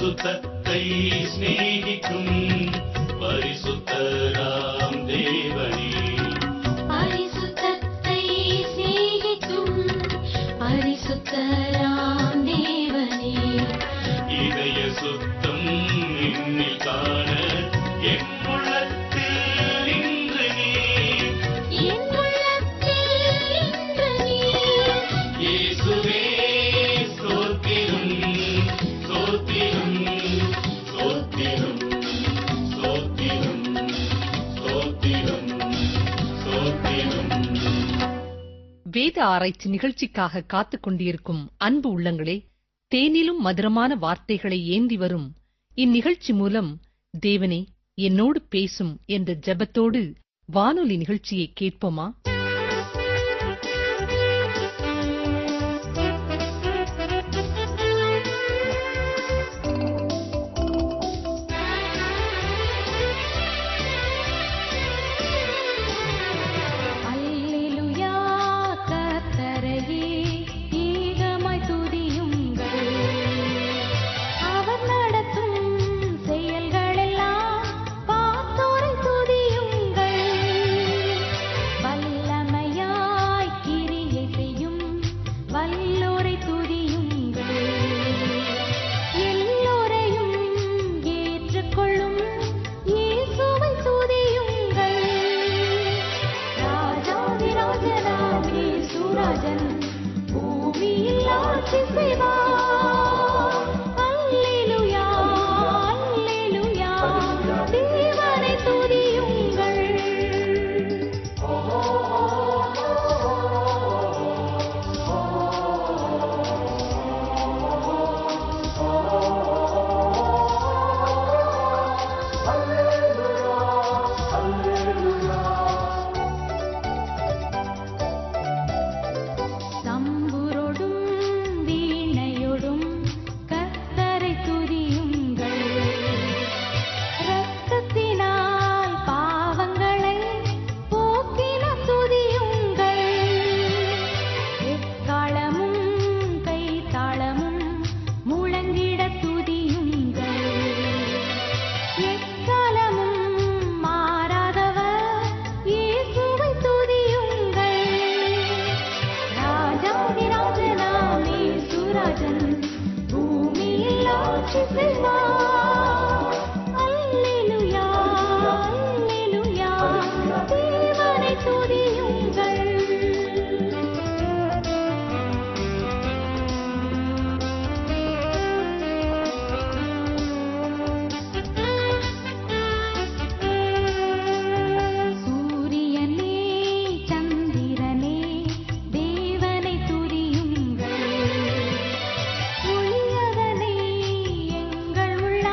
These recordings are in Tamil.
பரிசுத்தத்தை சிநேகிக்கும் பரிசுத்தராம் தேவனே பரிசுத்தத்தை சிநேகிக்கும் பரிசுத்தராம் தேவனே இதய சுத்தம் என்னில் காண என் உள்ளத்தில் இன்று நீ என் உள்ளத்தில் இன்று நீர் இயேசுவே ஸ்தோத்திரம் ஸ்தோத்திரம் ஸ்தோத்திரம் ஸ்தோத்திரம் ஸ்தோத்திரம் ஸ்தோத்திரம் வேத ஆராய்ச்சி நிகழ்ச்சிக்காக காத்துக் கொண்டிருக்கும் அன்பு உள்ளங்களே தேனிலும் மதுரமான வார்த்தைகளை ஏந்தி வரும் இந்நிகழ்ச்சி மூலம் தேவனே என்னோடு பேசும் என்ற ஜெபத்தோடு வானொலி நிகழ்ச்சியை கேட்போமா அல்லேலூயா கர்த்தரையே ஏகமாய் துதியுங்கள் அவர் நடத்தும் செயல்களெல்லாம் பார்த்தோரை துதியுங்கள் வல்லமையாய் கிரியை செய்யும் வல்லோரை துதியுங்கள் எல்லோரையும் ஏற்றுக்கொள்ளும் இயேசுவை துதியுங்கள் ராஜாதிராஜனாமே சுராஜன் பூமியில் ஆட்சி செய்வார் அல்லேலூயா அல்லேலூயா தேவனை துதியுங்கள் தம்புரோடும் வீணையோடும் கர்த்தரை துதியுங்கள் இரத்தத்தினால் பாவங்களை போக்கின துதியுங்கள் எக்காலமும் கைத்தாளமும் முழங்கிட துதியுங்கள் எக்காலமும் மாறாதவர் இயேசுவை துதியுங்கள் ராஜாதிராஜனாமே சுராஜன் பூமியில் ஆட்சி செய்வார் அல்லேலூயா அல்லேலூயா தேவனை துதியுங்கள் சூரியனே சந்திரனே தேவனை துதியுங்கள் ஒளியதனை எங்கள் உள்ள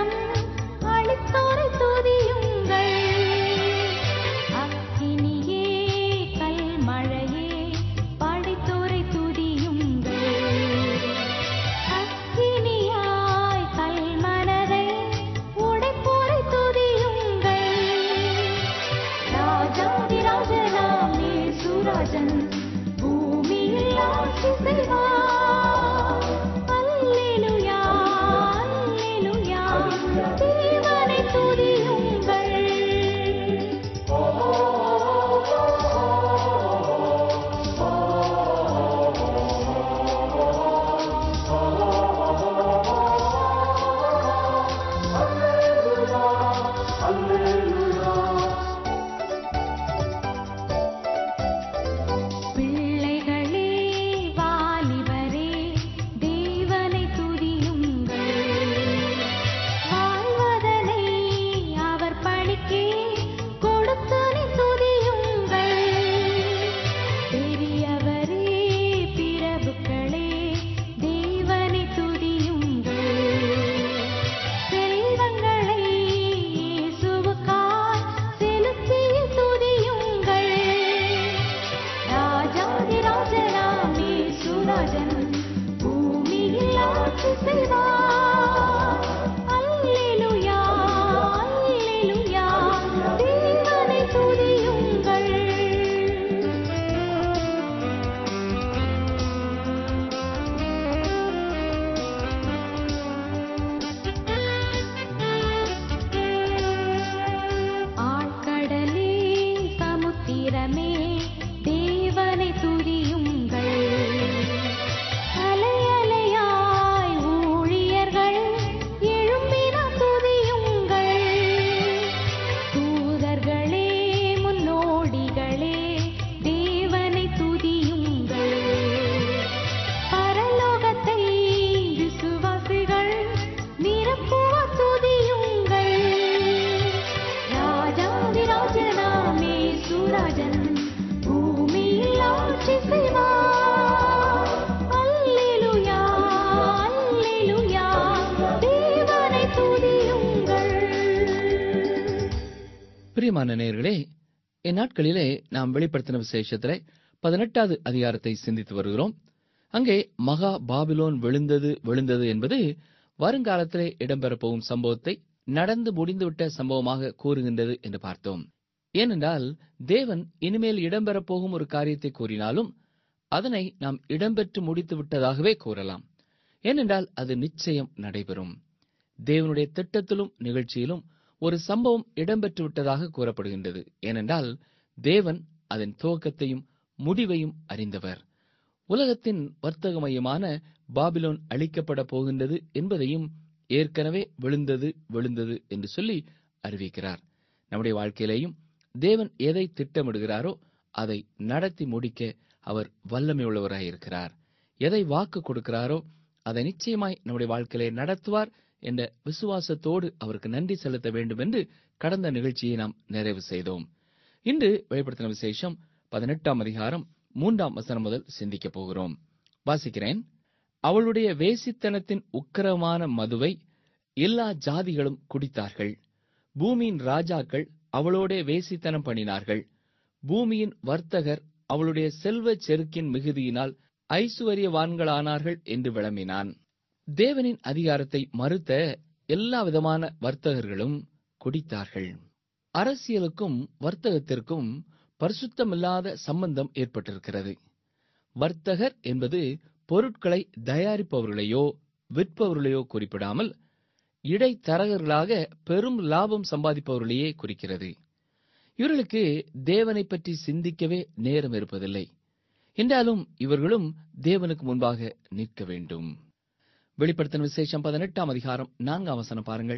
பிரியமான நேயர்களே இந்நாட்களிலே நாம் வெளிப்படுத்தின விசேஷத்திலே பதினெட்டாவது அதிகாரத்தை சிந்தித்து வருகிறோம் அங்கே மகா பாபிலோன் விழுந்தது விழுந்தது என்பது வருங்காலத்திலே இடம்பெறப் போகும் சம்பவத்தை நடந்து முடிந்துவிட்ட சம்பவமாக கூறுகின்றது என்று பார்த்தோம் ஏனென்றால் தேவன் இனிமேல் இடம்பெறப் போகும் ஒரு காரியத்தை கூறினாலும் அதனை நாம் இடம்பெற்று முடித்து விட்டதாகவே கூறலாம் ஏனென்றால் அது நிச்சயம் நடைபெறும் தேவனுடைய திட்டத்திலும் நிகழ்ச்சியிலும் ஒரு சம்பவம் இடம்பெற்று விட்டதாக கூறப்படுகின்றது ஏனென்றால் தேவன் அதன் துவக்கத்தையும் முடிவையும் அறிந்தவர் உலகத்தின் வர்த்தக மையமான பாபிலோன் அழிக்கப்பட போகின்றது என்பதையும் ஏற்கனவே விழுந்தது விழுந்தது என்று சொல்லி அறிவிக்கிறார் நம்முடைய வாழ்க்கையிலேயும் தேவன் எதை திட்டமிடுகிறாரோ அதை நடத்தி முடிக்க அவர் வல்லமை உள்ளவராயிருக்கிறார் எதை வாக்கு கொடுக்கிறாரோ அதை நிச்சயமாய் நம்முடைய வாழ்க்கையிலே நடத்துவார் என்ற விசுவாசத்தோடு அவருக்கு நன்றி செலுத்த வேண்டும் என்று கடந்த நிகழ்ச்சியை நாம் நிறைவு செய்தோம் இன்று வெளிப்படுத்தின விசேஷம் பதினெட்டாம் அதிகாரம் மூன்றாம் வசனம் முதல் சிந்திக்கப் போகிறோம் வாசிக்கிறேன் அவளுடைய வேசித்தனத்தின் உக்கிரமான மதுவை எல்லா ஜாதிகளும் குடித்தார்கள் பூமியின் ராஜாக்கள் அவளோடே வேசித்தனம் பண்ணினார்கள் பூமியின் வர்த்தகர் அவளுடைய செல்வச் செருக்கின் மிகுதியினால் ஐசுவரியவான்களானார்கள் என்று விளம்பினான் தேவனின் அதிகாரத்தை மறுத்த எல்லா விதமான வர்த்தகர்களும் குடித்தார்கள் அரசியலுக்கும் வர்த்தகத்திற்கும் பரிசுத்தமில்லாத சம்பந்தம் ஏற்பட்டிருக்கிறது வர்த்தகர் என்பது பொருட்களை தயாரிப்பவர்களையோ விற்பவர்களையோ குறிப்பிடாமல் இடைத்தரகர்களாக பெரும் லாபம் சம்பாதிப்பவர்களையே குறிக்கிறது இவர்களுக்கு தேவனை பற்றி சிந்திக்கவே நேரம் இருப்பதில்லை என்றாலும் இவர்களும் தேவனுக்கு முன்பாக நிற்க வேண்டும் வெளிப்படுத்தின விசேஷம் பதினெட்டாம் அதிகாரம் நான்காம் வசனம் பாருங்கள்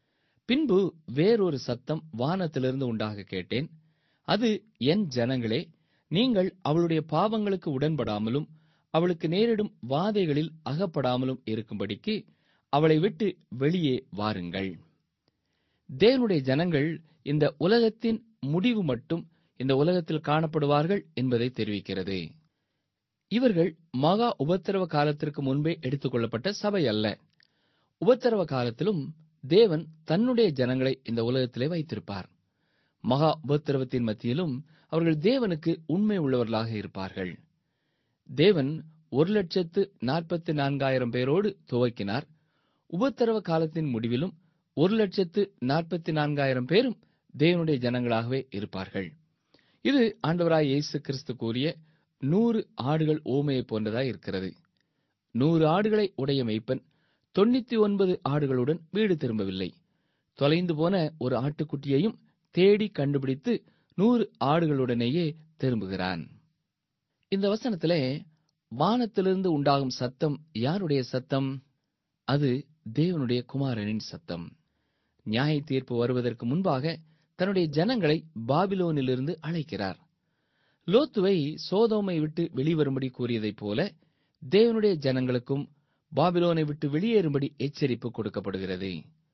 பின்பு வேறொரு சத்தம் வானத்திலிருந்து உண்டாக கேட்டேன் அது என் ஜனங்களே நீங்கள் அவளுடைய பாவங்களுக்கு உடன்படாமலும் அவளுக்கு நேரிடும் வாதைகளில் அகப்படாமலும் இருக்கும்படிக்கு அவளை விட்டு வெளியே வாருங்கள் தேவனுடைய ஜனங்கள் இந்த உலகத்தின் முடிவு மட்டும் இந்த உலகத்தில் காணப்படுவார்கள் என்பதை தெரிவிக்கிறது இவர்கள் மகா உபத்திரவ காலத்திற்கு முன்பே எடுத்துக் கொள்ளப்பட்ட சபை அல்ல உபத்திரவ காலத்திலும் தேவன் தன்னுடைய ஜனங்களை இந்த உலகத்திலே வைத்திருப்பார் மகா உபத்திரவத்தின் மத்தியிலும் அவர்கள் தேவனுக்கு உண்மை உள்ளவர்களாக இருப்பார்கள் தேவன் ஒரு லட்சத்து நாற்பத்தி நான்காயிரம் பேரோடு துவக்கினார் உபத்திரவ காலத்தின் முடிவிலும் ஒரு லட்சத்து நாற்பத்தி நான்காயிரம் பேரும் தேவனுடைய ஜனங்களாகவே இருப்பார்கள் இது ஆண்டவராய் இயேசு கிறிஸ்து கூறிய நூறு ஆடுகள் ஓமையைப் போன்றதாய் இருக்கிறது நூறு ஆடுகளை உடைய மெய்ப்பன் தொண்ணூத்தி ஒன்பது ஆடுகளுடன் வீடு திரும்பவில்லை தொலைந்து போன ஒரு ஆட்டுக்குட்டியையும் தேடி கண்டுபிடித்து நூறு ஆடுகளுடனேயே திரும்புகிறான் இந்த வசனத்திலே வானத்திலிருந்து உண்டாகும் சத்தம் யாருடைய சத்தம் அது தேவனுடைய குமாரனின் சத்தம் நியாய தீர்ப்பு வருவதற்கு முன்பாக தன்னுடைய ஜனங்களை பாபிலோனிலிருந்து அழைக்கிறார் லோத்துவை சோதோமை விட்டு வெளிவரும்படி கூறியதைப் போல தேவனுடைய ஜனங்களுக்கும் பாபிலோனை விட்டு வெளியேறும்படி எச்சரிப்பு கொடுக்கப்படுகிறது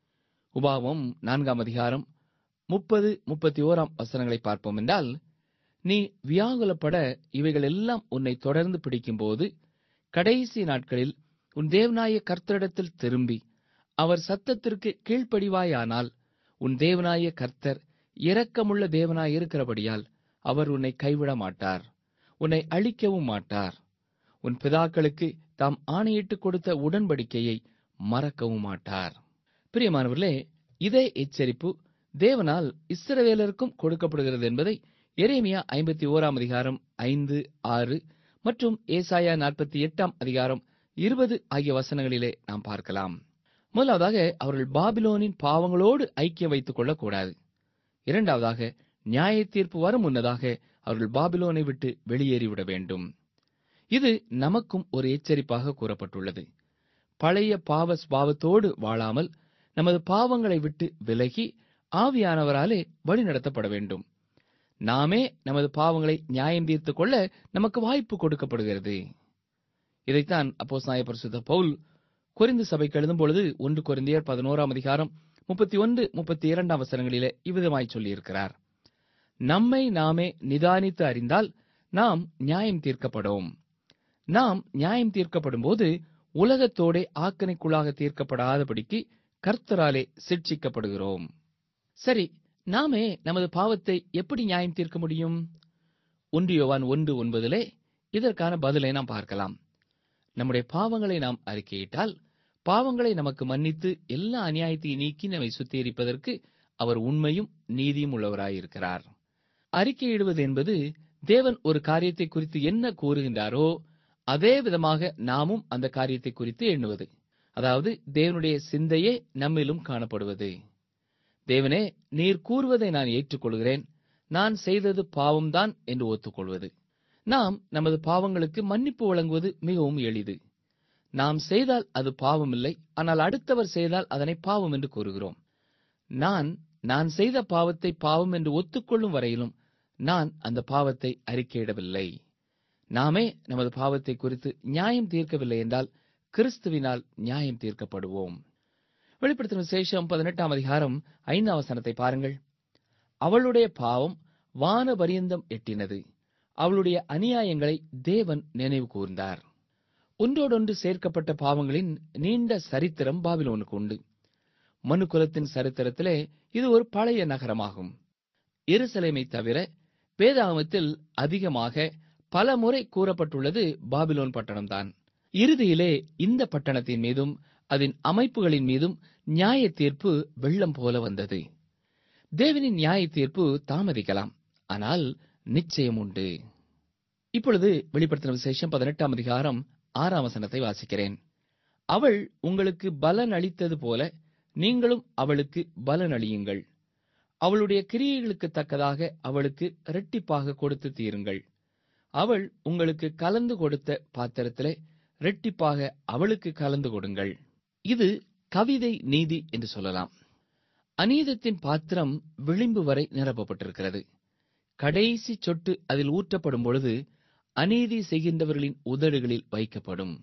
உபாவம் நான்காம் அதிகாரம் முப்பது முப்பத்தி ஓராம் வசனங்களை பார்ப்போம் என்றால் நீ வியாகுலப்பட இவைகள் எல்லாம் உன்னை தொடர்ந்து பிடிக்கும்போது கடைசி நாட்களில் உன் தேவனாய கர்த்தரிடத்தில் திரும்பி அவர் சத்தத்திற்கு கீழ்ப்படிவாயானால் உன் தேவனாய கர்த்தர் இரக்கமுள்ள தேவனாய் இருக்கிறபடியால் அவர் உன்னை கைவிட மாட்டார் உன்னை அழிக்கவும் மாட்டார் உன் பிதாக்களுக்கு தாம் ஆணையிட்டு கொடுத்த உடன்படிக்கையை மறக்கவும் மாட்டார் பிரியமானவர்களே இதே எச்சரிப்பு தேவனால் இஸ்ரவேலருக்கும் கொடுக்கப்படுகிறது என்பதை எரேமியா ஐம்பத்தி ஓராம் அதிகாரம் ஐந்து ஆறு மற்றும் ஏசாயா நாற்பத்தி எட்டாம் அதிகாரம் இருபது ஆகிய வசனங்களிலே நாம் பார்க்கலாம் முதலாவதாக அவர்கள் பாபிலோனின் பாவங்களோடு ஐக்கியம் வைத்துக் கொள்ளக்கூடாது இரண்டாவதாக நியாய தீர்ப்பு வரும் முன்னதாக அவர்கள் பாபிலோனை விட்டு வெளியேறிவிட வேண்டும் இது நமக்கும் ஒரு எச்சரிப்பாக கூறப்பட்டுள்ளது பழைய பாவ ஸ்பாவத்தோடு வாழாமல் நமது பாவங்களை விட்டு விலகி ஆவியானவராலே வழிநடத்தப்பட வேண்டும் நாமே நமது பாவங்களை நியாயம் தீர்த்துக் கொள்ள நமக்கு வாய்ப்பு கொடுக்கப்படுகிறது இதைத்தான் அப்போ பரிசுத்த பவுல் கொரிந்து சபைக்கு எழுதும் பொழுது ஒன்று கொரிந்தியர் பதினோராம் அதிகாரம் முப்பத்தி ஒன்று முப்பத்தி இரண்டாம் வசனங்களிலே இவ்விதமாய் சொல்லியிருக்கிறார் நம்மை நாமே நிதானித்து அறிந்தால் நாம் நியாயம் தீர்க்கப்படும் நாம் நியாயம் தீர்க்கப்படும் போது உலகத்தோடே ஆக்கனைக்குள்ளாக தீர்க்கப்படாதபடிக்கு கர்த்தராலே சிட்சிக்கப்படுகிறோம் சரி நாமே நமது பாவத்தை எப்படி நியாயம் தீர்க்க முடியும் ஒன்று யோவான் ஒன்று ஒன்பதிலே இதற்கான பதிலை நாம் பார்க்கலாம் நம்முடைய பாவங்களை நாம் அறிக்கையிட்டால் பாவங்களை நமக்கு மன்னித்து எல்லா அநியாயத்தையும் நீக்கி நம்மை சுத்திகரிப்பதற்கு அவர் உண்மையும் நீதியும் உள்ளவராயிருக்கிறார் அறிக்கையிடுவது என்பது தேவன் ஒரு காரியத்தை குறித்து என்ன கூறுகின்றாரோ அதே விதமாக நாமும் அந்த காரியத்தை குறித்து எண்ணுவது அதாவது தேவனுடைய சிந்தையே நம்மிலும் காணப்படுவது தேவனே நீர் கூறுவதை நான் ஏற்றுக்கொள்கிறேன் நான் செய்தது பாவம்தான் என்று ஒத்துக்கொள்வது நாம் நமது பாவங்களுக்கு மன்னிப்பு வழங்குவது மிகவும் எளிது நாம் செய்தால் அது பாவமில்லை ஆனால் அடுத்தவர் செய்தால் அதனை பாவம் என்று கூறுகிறோம் நான் நான் செய்த பாவத்தை பாவம் என்று ஒத்துக்கொள்ளும் வரையிலும் நான் அந்த பாவத்தை அறிக்கையிடவில்லை நாமே நமது பாவத்தை குறித்து நியாயம் தீர்க்கவில்லை என்றால் கிறிஸ்துவினால் நியாயம் தீர்க்கப்படுவோம் வெளிப்படுத்தின விசேஷம் பதினெட்டாம் அதிகாரம் ஐந்தாம் வசனத்தை பாருங்கள் அவளுடைய பாவம் வான பரியந்தம் எட்டினது அவளுடைய அநியாயங்களை தேவன் நினைவு கூர்ந்தார் ஒன்றோடொன்று சேர்க்கப்பட்ட பாவங்களின் நீண்ட சரித்திரம் பாபிலோனுக்கு உண்டு மனுக்குலத்தின் சரித்திரத்திலே இது ஒரு பழைய நகரமாகும் எருசலேமை தவிர வேதாகமத்தில் அதிகமாக பல முறை கூறப்பட்டுள்ளது பாபிலோன் பட்டணம்தான் இறுதியிலே இந்த பட்டணத்தின் மீதும் அதன் அமைப்புகளின் மீதும் நியாய தீர்ப்பு வெள்ளம் போல வந்தது தேவனின் நியாய தீர்ப்பு தாமதிக்கலாம் ஆனால் நிச்சயம் உண்டு இப்பொழுது வெளிப்படுத்தின விசேஷம் பதினெட்டாம் அதிகாரம் ஆறாம் வசனத்தை வாசிக்கிறேன் அவள் உங்களுக்கு பலன் அளித்தது போல நீங்களும் அவளுக்கு பலன் அளியுங்கள் அவளுடைய கிரியைகளுக்கு தக்கதாக அவளுக்கு இரட்டிப்பாக கொடுத்து தீருங்கள் அவள் உங்களுக்கு கலந்து கொடுத்த பாத்திரத்திலே இரட்டிப்பாக அவளுக்கு கலந்து கொடுங்கள் இது கவிதை நீதி என்று சொல்லலாம் அநீதத்தின் பாத்திரம் விளிம்பு வரை நிரப்பப்பட்டிருக்கிறது கடைசி சொட்டு அதில் ஊற்றப்படும் பொழுது அநீதி செய்கின்றவர்களின் உதடுகளில் வைக்கப்படும்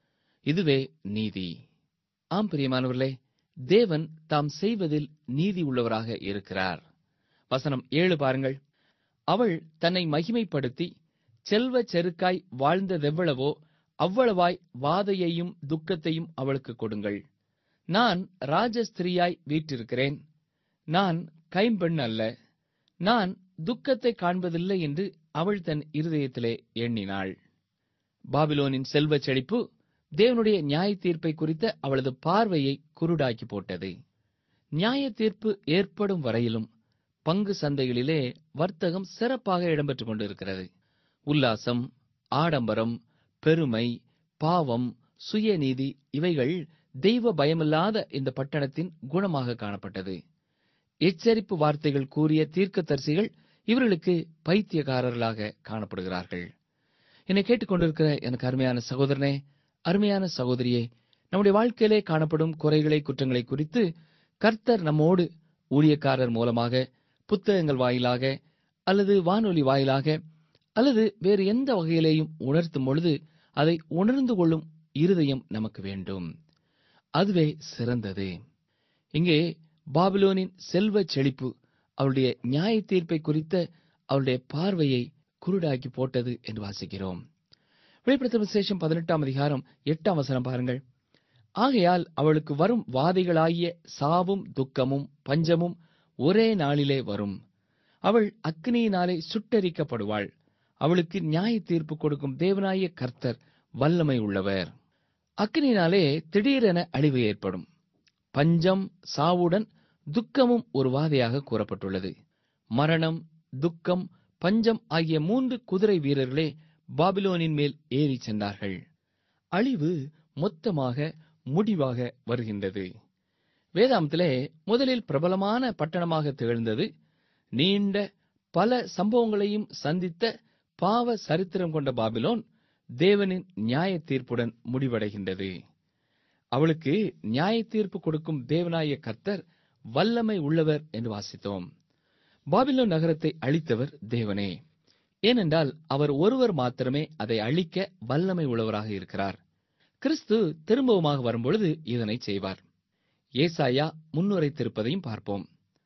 இதுவே நீதி ஆம் பிரியமானவர்களே தேவன் தாம் செய்வதில் நீதி உள்ளவராக இருக்கிறார் வசனம் ஏழு பாருங்கள் அவள் தன்னை மகிமைப்படுத்தி செல்வ செருக்காய் வாழ்ந்ததெவ்வளவோ அவ்வளவாய் வாதையையும் துக்கத்தையும் அவளுக்கு கொடுங்கள் நான் ராஜஸ்திரியாய் வீற்றிருக்கிறேன் நான் கைம்பெண் அல்ல நான் துக்கத்தை காண்பதில்லை என்று அவள் தன் இருதயத்திலே எண்ணினாள் பாபிலோனின் செல்வச் செழிப்பு தேவனுடைய நியாய தீர்ப்பை குறித்த அவளது பார்வையை குருடாக்கி போட்டது நியாய தீர்ப்பு ஏற்படும் வரையிலும் பங்கு சந்தைகளிலே வர்த்தகம் சிறப்பாக இடம்பெற்றுக் கொண்டிருக்கிறது உல்லாசம் ஆடம்பரம் பெருமை பாவம் சுயநீதி இவைகள் தெய்வ பயமில்லாத இந்த பட்டணத்தின் குணமாக காணப்பட்டது எச்சரிப்பு வார்த்தைகள் கூறிய தீர்க்கதரிசிகள் இவர்களுக்கு பைத்தியக்காரர்களாக காணப்படுகிறார்கள் என்னை கேட்டுக்கொண்டிருக்கிற எனக்கு அருமையான சகோதரனே அருமையான சகோதரியே நம்முடைய வாழ்க்கையிலே காணப்படும் குறைகளை குற்றங்களை குறித்து கர்த்தர் நம்மோடு ஊழியக்காரர் மூலமாக புத்தகங்கள் வாயிலாக அல்லது வானொலி வாயிலாக அல்லது வேறு எந்த வகையிலேயும் உணர்த்தும் பொழுது அதை உணர்ந்து கொள்ளும் இருதயம் நமக்கு வேண்டும் அதுவே சிறந்தது இங்கே பாபிலோனின் செல்வச் செழிப்பு அவருடைய நியாய தீர்ப்பை குறித்த அவருடைய பார்வையை குருடாக்கி போட்டது என்று வாசிக்கிறோம் வெளிப்படுத்த விசேஷம் பதினெட்டாம் அதிகாரம் எட்டாம் வசனம் பாருங்கள் ஆகையால் அவளுக்கு வரும் வாதைகளாகிய சாவும் துக்கமும் பஞ்சமும் ஒரே நாளிலே வரும் அவள் அக்னியினாலே சுட்டரிக்கப்படுவாள் அவளுக்கு நியாய தீர்ப்பு கொடுக்கும் தேவனாய கர்த்தர் வல்லமை உள்ளவர் அக்னியினாலே திடீரென அழிவு ஏற்படும் பஞ்சம் சாவுடன் துக்கமும் ஒரு வாதையாக கூறப்பட்டுள்ளது மரணம் துக்கம் பஞ்சம் ஆகிய மூன்று குதிரை வீரர்களே பாபிலோனின் மேல் ஏறி சென்றார்கள் அழிவு மொத்தமாக முடிவாக வருகின்றது வேதாந்தத்திலே முதலில் பிரபலமான பட்டணமாக திகழ்ந்தது நீண்ட பல சம்பவங்களையும் சந்தித்த பாவ சரித்திரம் கொண்ட பாபிலோன் தேவனின் நியாய தீர்ப்புடன் முடிவடைகின்றது அவளுக்கு நியாய தீர்ப்பு கொடுக்கும் தேவனாய கர்த்தர் வல்லமை உள்ளவர் என்று வாசித்தோம் பாபிலோன் நகரத்தை அழித்தவர் தேவனே ஏனென்றால் அவர் ஒருவர் மாத்திரமே அதை அழிக்க வல்லமை உள்ளவராக இருக்கிறார் கிறிஸ்து திரும்பவுமாக வரும்பொழுது இதனை செய்வார் ஏசாயா முன்னுரைத்திருப்பதையும் பார்ப்போம்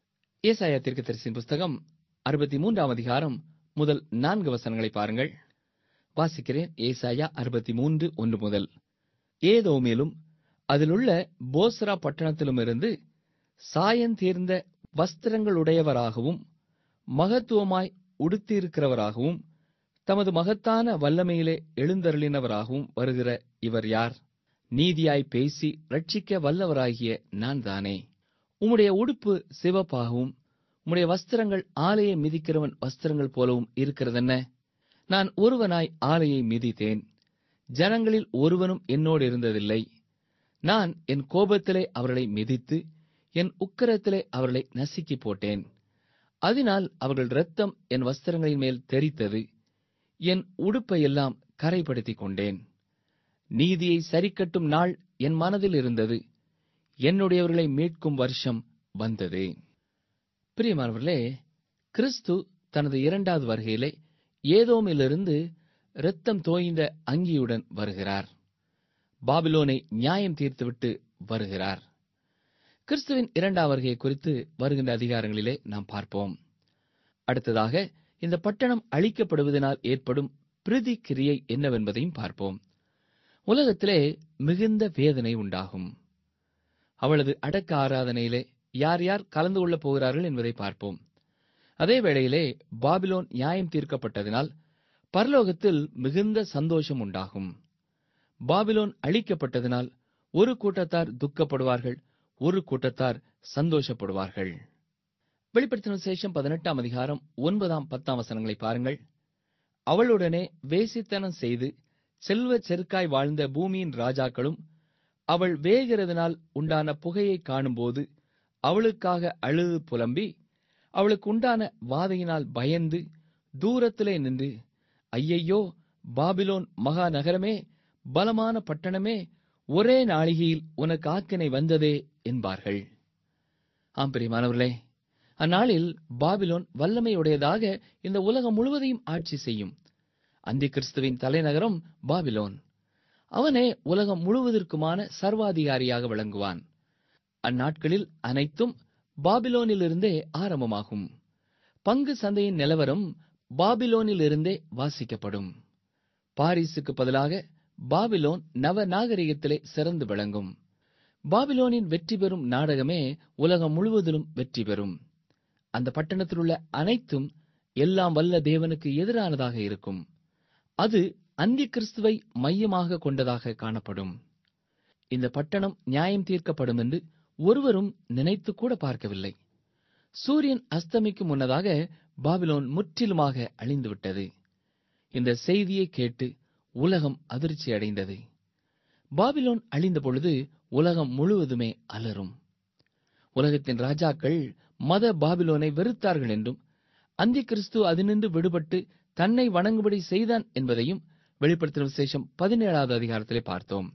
ஏசாயா தீர்க்கதரிசியின் புஸ்தகம் அறுபத்தி மூன்றாம் அதிகாரம் முதல் நான்கு வசனங்களை பாருங்கள் வாசிக்கிறேன் ஏசாயா அறுபத்தி மூன்று ஒன்று முதல் ஏதோமேலும் அதிலுள்ள போஸ்ரா பட்டணத்திலுமிருந்து சாயந்தீர்ந்த வஸ்திரங்களுடையவராகவும் மகத்துவமாய் உடுத்தியிருக்கிறவராகவும் தமது மகத்தான வல்லமையிலே எழுந்தருளினவராகவும் வருகிற இவர் யார் நீதியாய் பேசி ரட்சிக்க வல்லவராகிய நான் தானே உம்முடைய உடுப்பு சிவப்பாகவும் உம்முடைய வஸ்திரங்கள் ஆலையை மிதிக்கிறவன் வஸ்திரங்கள் போலவும் இருக்கிறதென்ன நான் ஒருவனாய் ஆலையை மிதித்தேன் ஜனங்களில் ஒருவனும் என்னோடு இருந்ததில்லை நான் என் கோபத்திலே அவர்களை மிதித்து என் உக்கிரத்திலே அவர்களை நசுக்கி போட்டேன் அதனால் அவர்கள் இரத்தம் என் வஸ்திரங்களின் மேல் தெரித்தது என் உடுப்பையெல்லாம் கரைப்படுத்திக் கொண்டேன் நீதியை சரிக்கட்டும் நாள் என் மனதில் இருந்தது என்னுடையவர்களை மீட்கும் வருஷம் வந்தது பிரியமானவர்களே கிறிஸ்து தனது இரண்டாவது வருகையிலே ஏதோமிலிருந்து இரத்தம் தோய்ந்த அங்கியுடன் வருகிறார் பாபிலோனை நியாயம் தீர்த்துவிட்டு வருகிறார் கிறிஸ்துவின் இரண்டாம் வருகை குறித்து வருகின்ற அதிகாரங்களிலே நாம் பார்ப்போம் அடுத்ததாக இந்த பட்டணம் அழிக்கப்படுவதனால் ஏற்படும் பிரதி கிரியை என்னவென்பதையும் பார்ப்போம் உலகத்திலே மிகுந்த வேதனை உண்டாகும் அவளது அடக்க ஆராதனையிலே யார் யார் கலந்து கொள்ளப் போகிறார்கள் என்பதை பார்ப்போம் அதே வேளையிலே பாபிலோன் நியாயம் தீர்க்கப்பட்டதினால் பரலோகத்தில் மிகுந்த சந்தோஷம் உண்டாகும் பாபிலோன் அழிக்கப்பட்டதினால் ஒரு கூட்டத்தார் துக்கப்படுவார்கள் ஒரு கூட்டத்தார் சந்தோஷப்படுவார்கள் வெளிப்படுத்தின சேஷம் பதினெட்டாம் அதிகாரம் ஒன்பதாம் பத்தாம் வசனங்களை பாருங்கள் அவளுடனே வேசித்தனம் செய்து செல்வச் செருக்காய் வாழ்ந்த பூமியின் ராஜாக்களும் அவள் வேகிறதுனால் உண்டான புகையை காணும்போது அவளுக்காக அழுது புலம்பி அவளுக்கு உண்டான வாதையினால் பயந்து தூரத்திலே நின்று ஐயையோ பாபிலோன் மகா நகரமே பலமான பட்டணமே ஒரே நாளிகையில் உனக்கு ஆக்கினை வந்ததே என்பார்கள் ஆம் பிரியமானவர்களே அந்நாளில் பாபிலோன் வல்லமையுடையதாக இந்த உலகம் முழுவதையும் ஆட்சி செய்யும் அந்தி கிறிஸ்துவின் தலைநகரம் பாபிலோன் அவனே உலகம் முழுவதற்குமான சர்வாதிகாரியாக விளங்குவான் அந்நாட்களில் அனைத்தும் பாபிலோனிலிருந்தே ஆரம்பமாகும் பங்கு சந்தையின் நிலவரம் பாபிலோனிலிருந்தே வாசிக்கப்படும் பாரிஸுக்கு பதிலாக பாபிலோன் நவ நாகரிகத்திலே சிறந்து விளங்கும் பாபிலோனின் வெற்றி பெறும் நாடகமே உலகம் முழுவதிலும் வெற்றி பெறும் அந்த பட்டணத்தில் உள்ள அனைத்தும் எல்லாம் வல்ல தேவனுக்கு எதிரானதாக இருக்கும் அது அந்தி கிறிஸ்துவை மையமாக கொண்டதாக காணப்படும் இந்த பட்டணம் நியாயம் தீர்க்கப்படும் என்று ஒருவரும் நினைத்து கூட பார்க்கவில்லை சூரியன் அஸ்தமிக்கும் முன்னதாக பாபிலோன் முற்றிலுமாக அழிந்துவிட்டது இந்த செய்தியை கேட்டு உலகம் அதிர்ச்சி அடைந்தது பாபிலோன் அழிந்த பொழுது உலகம் முழுவதுமே அலரும் உலகத்தின் ராஜாக்கள் மத பாபிலோனை வெறுத்தார்கள் என்றும் அந்தி கிறிஸ்து அதினின்று விடுபட்டு தன்னை வணங்கும்படி செய்தான் என்பதையும் வெளிப்படுத்தின விசேஷம் பதினேழாவது அதிகாரத்திலே பார்த்தோம்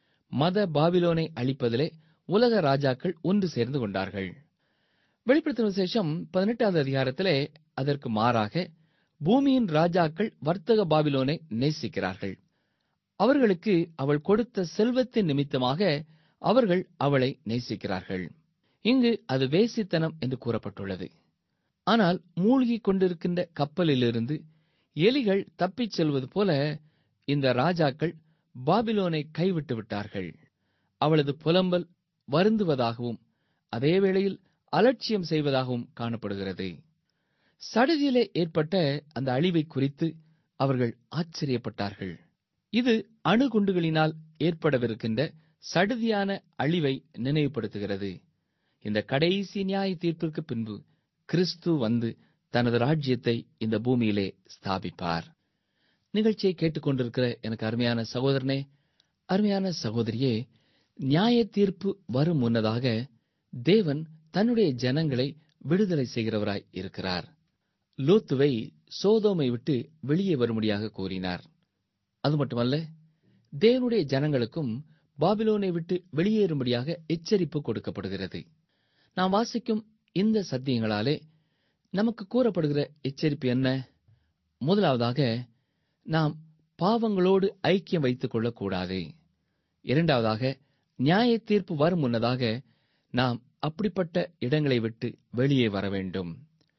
மத பாபிலோனை அழிப்பதிலே உலக ராஜாக்கள் ஒன்று சேர்ந்து கொண்டார்கள் வெளிப்படுத்தின விசேஷம் பதினெட்டாவது அதிகாரத்திலே அதற்கு மாறாக பூமியின் ராஜாக்கள் வர்த்தக பாபிலோனை நேசிக்கிறார்கள் அவர்களுக்கு அவள் கொடுத்த செல்வத்தின் நிமித்தமாக அவர்கள் அவளை நேசிக்கிறார்கள் இங்கு அது வேசித்தனம் என்று கூறப்பட்டுள்ளது ஆனால் மூழ்கிக் கொண்டிருக்கின்ற கப்பலிலிருந்து எலிகள் தப்பிச் செல்வது போல இந்த ராஜாக்கள் பாபிலோனை கைவிட்டு விட்டார்கள் அவளது புலம்பல் வருந்துவதாகவும் அதே வேளையில் அலட்சியம் செய்வதாகவும் காணப்படுகிறது சடுதியிலே ஏற்பட்ட அந்த அழிவை குறித்து அவர்கள் ஆச்சரியப்பட்டார்கள் இது அணுகுண்டுகளினால் ஏற்படவிருக்கின்ற சடுதியான அழிவை நினைவுபடுத்துகிறது இந்த கடைசி நியாய தீர்ப்பிற்கு பின்பு கிறிஸ்து வந்து தனது ராஜ்யத்தை இந்த பூமியிலே ஸ்தாபிப்பார் நிகழ்ச்சியை கேட்டுக்கொண்டிருக்கிற எனக்கு அருமையான சகோதரனே அருமையான சகோதரியே நியாய தீர்ப்பு வரும் முன்னதாக தேவன் தன்னுடைய ஜனங்களை விடுதலை செய்கிறவராய் இருக்கிறார் லோத்துவை சோதோமை விட்டு வெளியே வரும்படியாக கூறினார் அது மட்டுமல்ல தேவனுடைய ஜனங்களுக்கும் பாபிலோனை விட்டு வெளியேறும்படியாக எச்சரிப்பு கொடுக்கப்படுகிறது நாம் வாசிக்கும் இந்த சத்தியங்களாலே நமக்கு கூறப்படுகிற எச்சரிப்பு என்ன முதலாவதாக நாம் பாவங்களோடு ஐக்கியம் வைத்துக் கொள்ளக்கூடாது இரண்டாவதாக நியாய தீர்ப்பு வரும் முன்னதாக நாம் அப்படிப்பட்ட இடங்களை விட்டு வெளியே வர வேண்டும்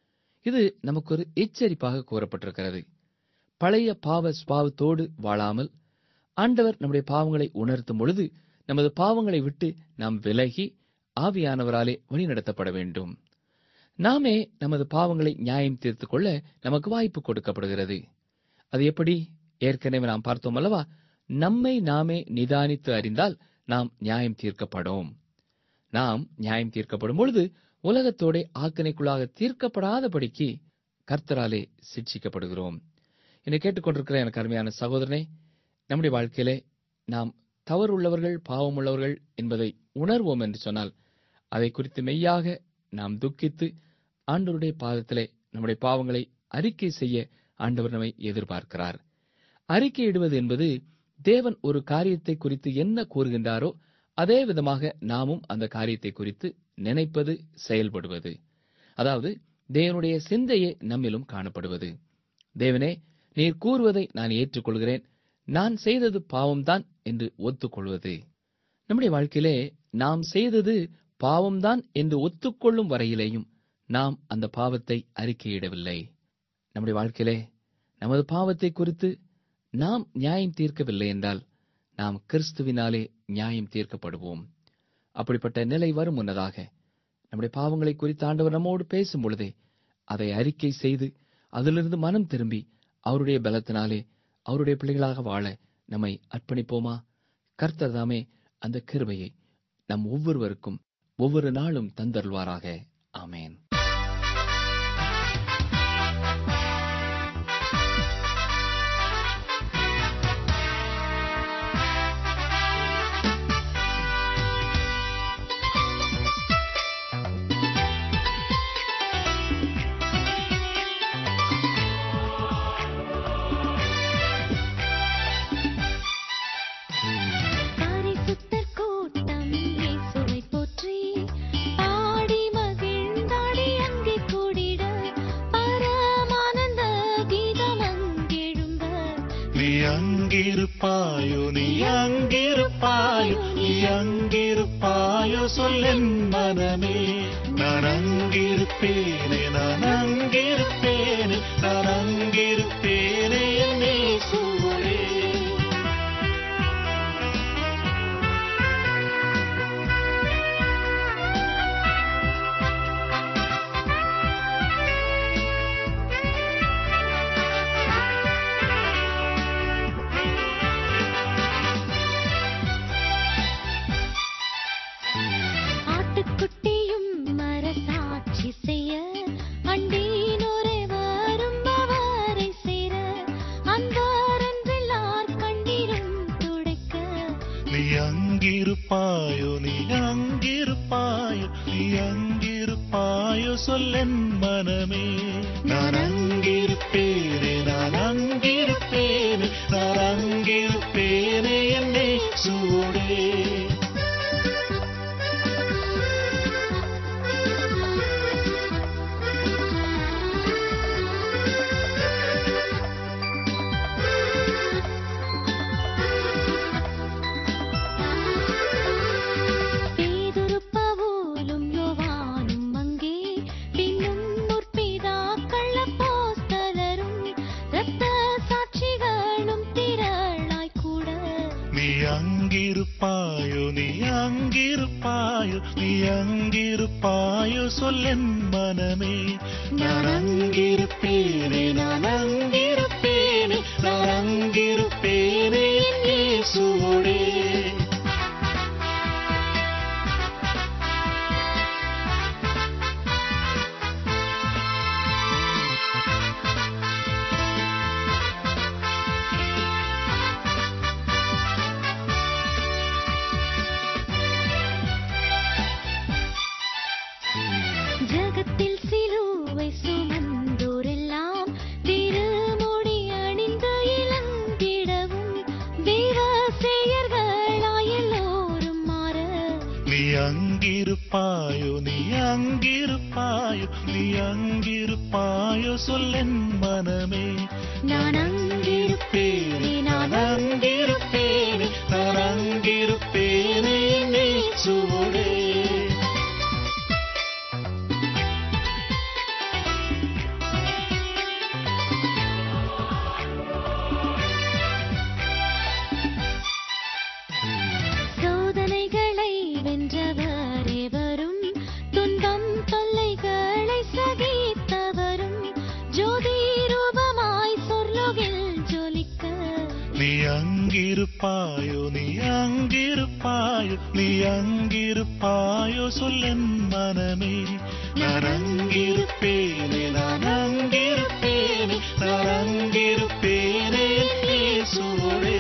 இது நமக்கு ஒரு எச்சரிப்பாக கூறப்பட்டிருக்கிறது பழைய பாவ ஸ்பாவத்தோடு வாழாமல் ஆண்டவர் நம்முடைய பாவங்களை உணர்த்தும் பொழுது நமது பாவங்களை விட்டு நாம் விலகி ஆவியானவராலே வழிநடத்தப்பட வேண்டும் நாமே நமது பாவங்களை நியாயம் தீர்த்துக் கொள்ள நமக்கு வாய்ப்பு கொடுக்கப்படுகிறது அது எப்படி ஏற்கனவே நாம் பார்த்தோம் அல்லவா நம்மை நாமே நிதானித்து அறிந்தால் நாம் நியாயம் தீர்க்கப்படும் நாம் நியாயம் தீர்க்கப்படும் பொழுது உலகத்தோட ஆக்கினைக்குள்ளாக தீர்க்கப்படாதபடிக்கு கர்த்தராலே சிட்சிக்கப்படுகிறோம் என்னை கேட்டுக்கொண்டிருக்கிற எனக்கு அருமையான சகோதரனே நம்முடைய வாழ்க்கையிலே நாம் தவறுள்ளவர்கள் பாவமுள்ளவர்கள் என்பதை உணர்வோம் என்று சொன்னால் அதை குறித்து மெய்யாக நாம் துக்கித்து ஆண்டவருடைய பாதத்திலே நம்முடைய பாவங்களை அறிக்கை செய்ய ஆண்டவர் நம்மை எதிர்பார்க்கிறார் அறிக்கையிடுவது என்பது தேவன் ஒரு காரியத்தை குறித்து என்ன கூறுகின்றாரோ அதே விதமாக நாமும் அந்த காரியத்தை குறித்து நினைப்பது செயல்படுவது அதாவது தேவனுடைய சிந்தையே நம்மிலும் காணப்படுவது தேவனே நீர் கூறுவதை நான் ஏற்றுக்கொள்கிறேன் நான் செய்தது பாவம்தான் என்று ஒத்துக்கொள்வது நம்முடைய வாழ்க்கையிலே நாம் செய்தது பாவம்தான் என்று ஒத்துக்கொள்ளும் வரையிலேயும் நாம் அந்த பாவத்தை அறிக்கையிடவில்லை நம்முடைய வாழ்க்கையிலே நமது பாவத்தை குறித்து நாம் நியாயம் தீர்க்கவில்லை என்றால் நாம் கிறிஸ்துவினாலே நியாயம் தீர்க்கப்படுவோம் அப்படிப்பட்ட நிலை வரும் முன்னதாக நம்முடைய பாவங்களை குறித்து ஆண்டவர் நம்மோடு பேசும் பொழுதே அதை அறிக்கை செய்து அதிலிருந்து மனம் திரும்பி அவருடைய பலத்தினாலே அவருடைய பிள்ளைகளாக வாழ நம்மை அர்ப்பணிப்போமா கர்த்தர் தாமே அந்த கிருபையை நம் ஒவ்வொருவருக்கும் ஒவ்வொரு நாளும் தந்தருள்வாராக ஆமேன் பரிசுத்தர் கூட்டம் இயேசுவை போற்றி பாடி மகிழ்ந்தாடி அங்கே கூடிட பரமானந்த கீதம் அங்கெழும்ப நீ அங்கிருப்பாயோ நீ அங்கிருப்பாயோ நீ அங்கிருப்பாயோ சொல்லென் மனமே நான் அங்கிருப்பேனே நான் அங்கிருப்பேனே நான் அங்கிருப்பேனே என்னே சூழலே ஆட்டுக்குட்டியும் மரசாட்சி செய்ய அண்டீனோரே வரும் அவரை சேர அன்பாரென்றெல்லார் கண்ணீரும் துடைக்க நீ அங்கிருப்பாயோ நீ அங்கிருப்பாயோ நீ அங்கிருப்பாயோ சொல்லென் மனமே நான் அங்கிருப்பேனே நான் அங்கிருப்பேனே நான் அங்கிருப்பேனே என்னே சூடே பேதுருப்பவுலும் யோவானும் அங்கே பின்னும் முற்பிதாக்கள் அப்போஸ்தலரும் இரத்த சாட்சிகளும் திரளாய் கூட நீ அங்கிருப்பாயோ நீ அங்கிருப்பாயோ நீ அங்கிருப்பாயோ சொல்லென் மனமே நான் அங்கிருப்பேனே நான் அங்கிருப்பேனே நான் அங்கிருப்பேனே என் இயேசுவோடே ஜகத்தில் சிலுவை சுமந்தோரெல்லாம் திருமுடி அணிந்து இளங்கிடவும் தேவசேயர்களாய் எல்லோரும் மாற நீ அங்கிருப்பாயோ நீ அங்கிருப்பாயோ நீ அங்கிருப்பாயோ சொல்லென் மனமே நான் அங்கிருப்பேனே நான் அங்கிருப்பேனே நான் அங்கிருப்பேனே என்னே சூடே சோதனைகளை வென்றவரே வரும் துன்பம் தொல்லைகளை சொல்லென் மனமே நான் அங்கிருப்பேனே நான் அங்கிருப்பேனே நான் அங்கிருப்பேனே என் இயேசுவோடே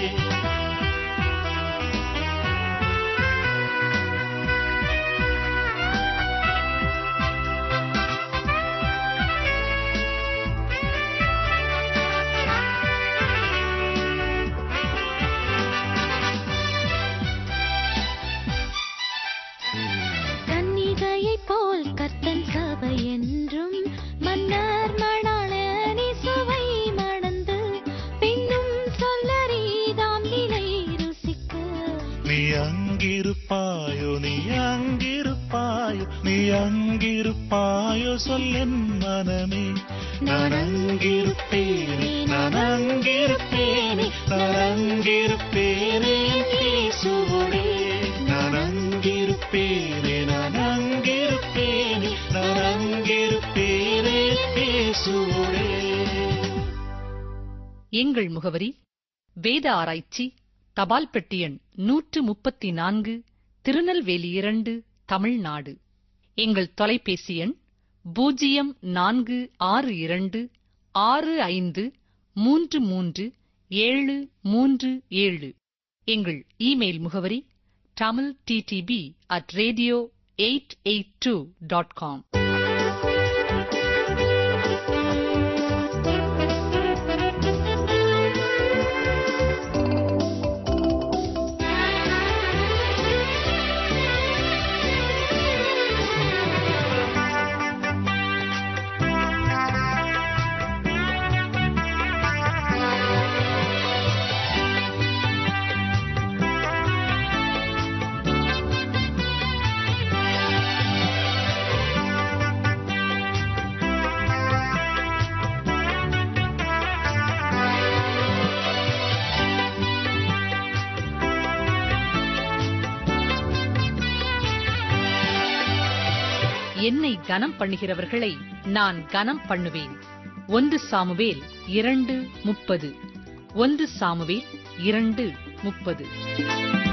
கன்னிகையைப் போல் கர்த்தன் சபை என்றும் மன்னர் மணாளனி சுவை மணந்து பின்னும் சொல்லறிதாம் நிலை ருசிக்க நீ அங்கிருப்பாயோ நீ அங்கிருப்பாயோ நீ அங்கிருப்பாயோ சொல்லென் மனமே நான் அங்கிருப்பேனே நான் அங்கிருப்பேனே நான் அங்கிருப்பேனே என் இயேசுவோடே நான் அங்கிருப்பேனே நான் அங்கிருப்பேனே நான் அங்கிருப்பேனே என் இயேசுவோடே எங்கள் முகவரி வேத ஆராய்ச்சி தபால் பெட்டி எண் நூற்று முப்பத்தி நான்கு திருநெல்வேலி இரண்டு தமிழ்நாடு எங்கள் தொலைபேசி எண் பூஜ்ஜியம் நான்கு ஆறு இரண்டு ஆறு ஐந்து மூன்று மூன்று ஏழு மூன்று ஏழு எங்கள் இமெயில் முகவரி Tamil T D P at radio eight eight two dot com என்னை கனம் பண்ணுகிறவர்களை நான் கனம் பண்ணுவேன் ஒன்று சாமுவேல் இரண்டு முப்பது ஒன்று சாமுவேல் இரண்டு முப்பது